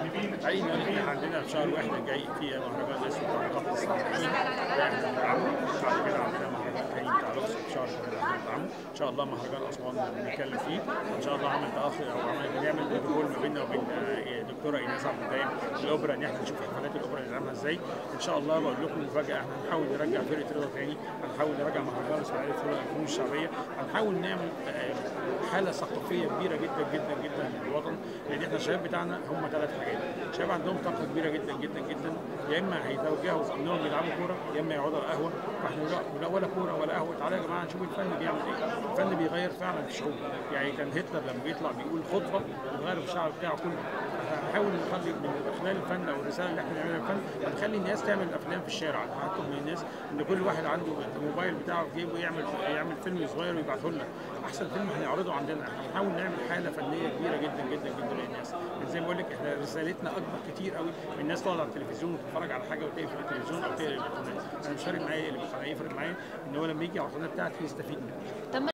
حقيقي ان احنا عندنا في شهر واحد الجاي في مهرجان اسمه مهرجان الصالحين ده احنا بندعمه بعد كده عندنا مهرجان تاني بتاع الاقصر في شهر كمان بندعمه ان شاء الله مهرجان اسوان بنتكلم فيه ان شاء الله عمل تاخر او عمل بنعمل بروتوكول ما بيننا وبين آه، دكتوره ايناس عبد الدايم الاوبرا ان احنا نشوف حفلات الاوبرا نعملها ازاي ان شاء الله بقول لكم مفاجاه احنا هنحاول نرجع فرقه رضا تاني هنحاول نرجع مهرجان اسماعيليه في الفنون الشعبيه هنحاول نعمل آه، حاله ثقافيه كبيره جدا جدا جدا للوطن لان احنا الشباب بتاعنا هم ثلاث حاجات شباب عندهم طاقه كبيره جدا جدا جدا يا اما هيتوجهوا في انهم يلعبوا كوره يا اما يقعدوا على القهوه فاحنا لا- لا ولا كوره ولا قهوه تعالوا يا جماعه نشوف الفن بيعمل ايه الفن بيغير فعلا الشعوب يعني كان هتلر لما بيطلع بيقول خطبه بتغير الشعب بتاعه كله هنحاول نخلي من خلال الفن او الرساله اللي احنا بنعملها في الفن هنخلي الناس تعمل افلام في الشارع هنطلب من الناس ان كل واحد عنده الموبايل بتاعه في جيبه يعمل يعمل فيلم صغير ويبعته لنا احسن فيلم هنعرضه عندنا احنا هنحاول نعمل حاله فنيه كبيره جدا جدا جدا للنااس زي ما بقول لك احنا رسالتنا اكبر كتير قوي من الناس تقعد على التلفزيون وتتفرج على حاجه وتقفل التلفزيون او تقلب القناه انا مش فارق معايا اللي بالقناه يفرق معايا ان هو لما يجي على القناه بتاعتي يستفيد منها تم